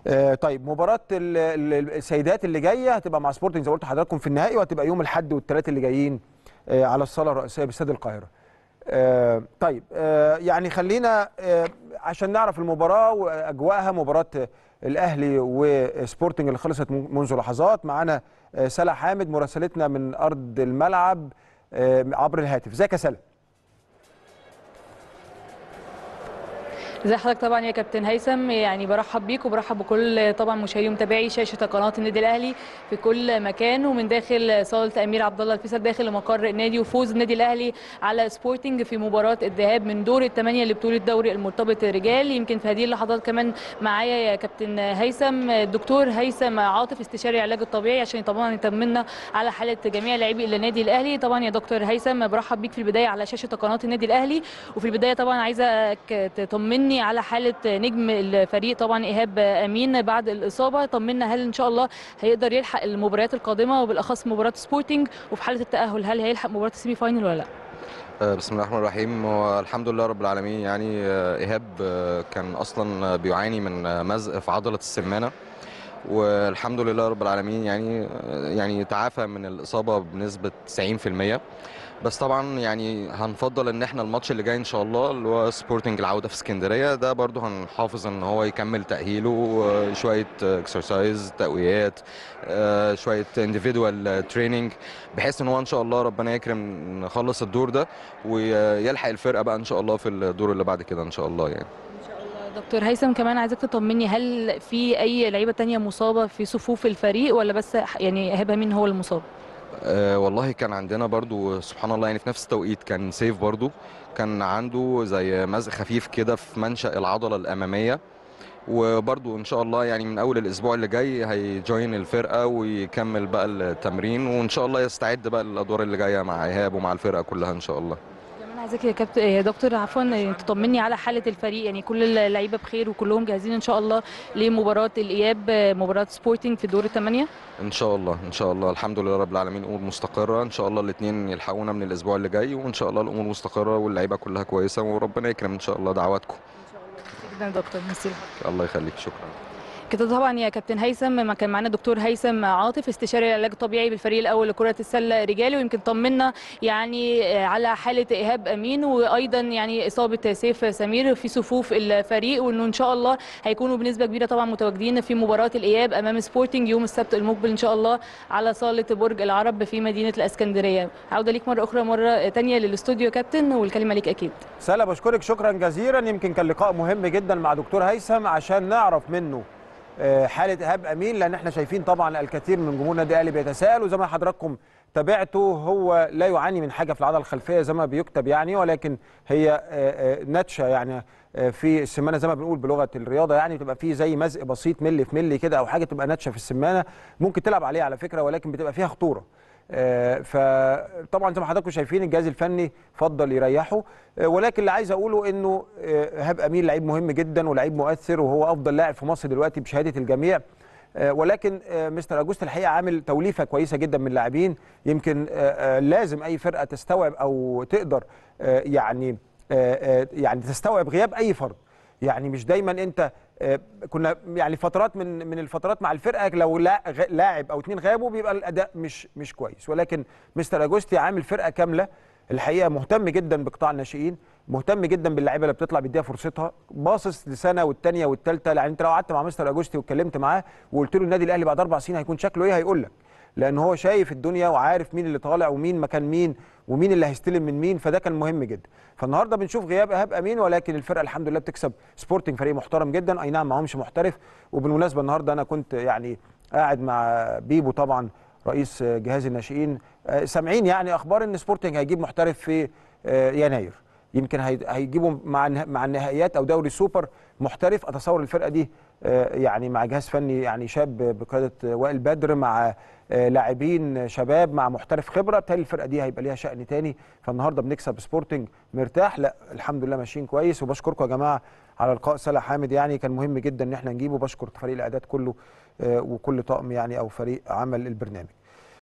آه، طيب مباراة ال- ال- السيدات اللي جاية هتبقى مع سبورتنج زي ما قلت لحضراتكم في النهائي وهتبقى يوم الأحد والثلاث اللي جايين آه، على الصالة الرئيسية باستاد القاهرة. آه، طيب آه، يعني خلينا آه، عشان نعرف المباراة وأجواءها مباراة آه، الأهلي وسبورتنج اللي خلصت من- منذ لحظات معانا آه، سلا حامد مراسلتنا من أرض الملعب آه، عبر الهاتف. ازيك يا سلا؟ ازي حضرتك طبعا يا كابتن هيثم يعني برحب بيك وبرحب بكل طبعا مشاهدي ومتابعي شاشه قناه النادي الاهلي في كل مكان ومن داخل صاله امير عبد الله الفيصل داخل مقر النادي وفوز النادي الاهلي على سبورتنج في مباراه الذهاب من دور الثمانيه لبطوله دوري المرتبط الرجال يمكن في هذه اللحظات كمان معايا يا كابتن هيثم الدكتور هيثم عاطف استشاري العلاج الطبيعي عشان طبعا يطمنا على حاله جميع لاعبي النادي الاهلي طبعا يا دكتور هيثم برحب بيك في البدايه على شاشه قناه النادي الاهلي وفي البدايه طبعا عايزه تطمني على حاله نجم الفريق طبعا ايهاب امين بعد الاصابه طمنا هل ان شاء الله هيقدر يلحق المباريات القادمه وبالاخص مباراه سبورتنج وفي حاله التاهل هل هيلحق مباراه السيمي فاينل ولا لا آه، بسم الله الرحمن الرحيم والحمد لله رب العالمين يعني آه، ايهاب آه، كان اصلا بيعاني من آه، مزق في عضله السمانه والحمد لله رب العالمين يعني آه، يعني تعافى من الاصابه بنسبه 90% بس طبعا يعني هنفضل ان احنا الماتش اللي جاي ان شاء الله اللي هو سبورتنج العوده في اسكندريه ده برضو هنحافظ ان هو يكمل تاهيله آه، شويه اكسرسايز تقويات آه، شويه انديفيدوال تريننج بحيث ان هو ان شاء الله ربنا يكرم نخلص الدور ده ويلحق الفرقه بقى ان شاء الله في الدور اللي بعد كده ان شاء الله يعني ان شاء الله دكتور هيثم كمان عايزك تطمني هل في اي لعيبه تانية مصابه في صفوف الفريق ولا بس يعني ايهاب امين هو المصاب أه والله كان عندنا برضو سبحان الله يعني في نفس التوقيت كان سيف برضو كان عنده زي مزق خفيف كده في منشأ العضلة الأمامية وبرضو إن شاء الله يعني من أول الأسبوع اللي جاي هيجوين الفرقة ويكمل بقى التمرين وإن شاء الله يستعد بقى للأدوار اللي جاية مع إيهاب ومع الفرقة كلها إن شاء الله كمان عايزك يا كابتن يا دكتور عفوا تطمني على حاله الفريق يعني كل اللعيبه بخير وكلهم جاهزين ان شاء الله لمباراه الاياب مباراه سبورتنج في دور الثمانيه إن شاء الله إن شاء الله الحمد لله رب العالمين أمور مستقرة إن شاء الله الاثنين يلحقونا من الأسبوع اللي جاي وإن شاء الله الأمور مستقرة واللعيبة كلها كويسة وربنا يكرم إن شاء الله دعواتكم جدا يا دكتور ميرسي الله يخليك شكرا كده طبعا يا كابتن هيثم ما كان معانا دكتور هيثم عاطف استشاري العلاج الطبيعي بالفريق الاول لكره السله رجالي ويمكن طمنا يعني على حاله ايهاب امين وايضا يعني اصابه سيف سمير في صفوف الفريق وانه ان شاء الله هيكونوا بنسبه كبيره طبعا متواجدين في مباراه الاياب امام سبورتنج يوم السبت المقبل ان شاء الله على صاله برج العرب في مدينه الاسكندريه عوده ليك مره اخرى مره ثانيه للاستوديو يا كابتن والكلمه ليك اكيد سلا بشكرك شكرا جزيلا يمكن كان لقاء مهم جدا مع دكتور هيثم عشان نعرف منه آه، حاله ايهاب امين لان احنا شايفين طبعا الكثير من جمهور النادي الاهلي بيتساءل وزي ما حضراتكم تابعته هو لا يعاني من حاجه في العضله الخلفيه زي ما بيكتب يعني ولكن هي آه، آه، نتشه يعني آه، في السمانه زي ما بنقول بلغه الرياضه يعني بتبقى فيه زي مزق بسيط ملي في ملي كده او حاجه تبقى نتشه في السمانه ممكن تلعب عليها على فكره ولكن بتبقى فيها خطوره آه، فطبعا زي ما حضراتكم شايفين الجهاز الفني فضل يريحه آه، ولكن اللي عايز اقوله انه آه، ايهاب امين لعيب مهم جدا ولعيب مؤثر وهو افضل لاعب في مصر دلوقتي بشهاده الجميع آه، ولكن آه، مستر اجوست الحقيقه عامل توليفه كويسه جدا من اللاعبين يمكن آه، آه، لازم اي فرقه تستوعب او تقدر آه، يعني آه، آه، يعني تستوعب غياب اي فرد يعني مش دايما انت آه، كنا يعني فترات من من الفترات مع الفرقه لو لا- غ- لاعب او اتنين غابوا بيبقى الاداء مش مش كويس ولكن مستر اجوستي عامل فرقه كامله الحقيقه مهتم جدا بقطاع الناشئين مهتم جدا باللعيبه اللي بتطلع بيديها فرصتها باصص لسنه والثانيه والثالثه يعني انت لو قعدت مع مستر اجوستي واتكلمت معاه وقلت له النادي الاهلي بعد اربع سنين هيكون شكله ايه هيقول لك لان هو شايف الدنيا وعارف مين اللي طالع ومين مكان مين ومين اللي هيستلم من مين فده كان مهم جدا فالنهارده بنشوف غياب ايهاب امين ولكن الفرقه الحمد لله بتكسب سبورتنج فريق محترم جدا اي نعم معهمش محترف وبالمناسبه النهارده انا كنت يعني قاعد مع بيبو طبعا رئيس جهاز الناشئين آه، سامعين يعني اخبار ان سبورتنج هيجيب محترف في آه، يناير يمكن هي- هيجيبوا مع النها- مع النهائيات او دوري سوبر محترف اتصور الفرقه دي آه، يعني مع جهاز فني يعني شاب بقياده وائل بدر مع آه، لاعبين شباب مع محترف خبره بالتالي الفرقه دي هيبقى ليها شأن تاني فالنهارده بنكسب سبورتنج مرتاح لا الحمد لله ماشيين كويس وبشكركم يا جماعه على لقاء سلا حامد يعني كان مهم جدا ان احنا نجيبه بشكر فريق الاعداد كله آه، وكل طاقم يعني او فريق عمل البرنامج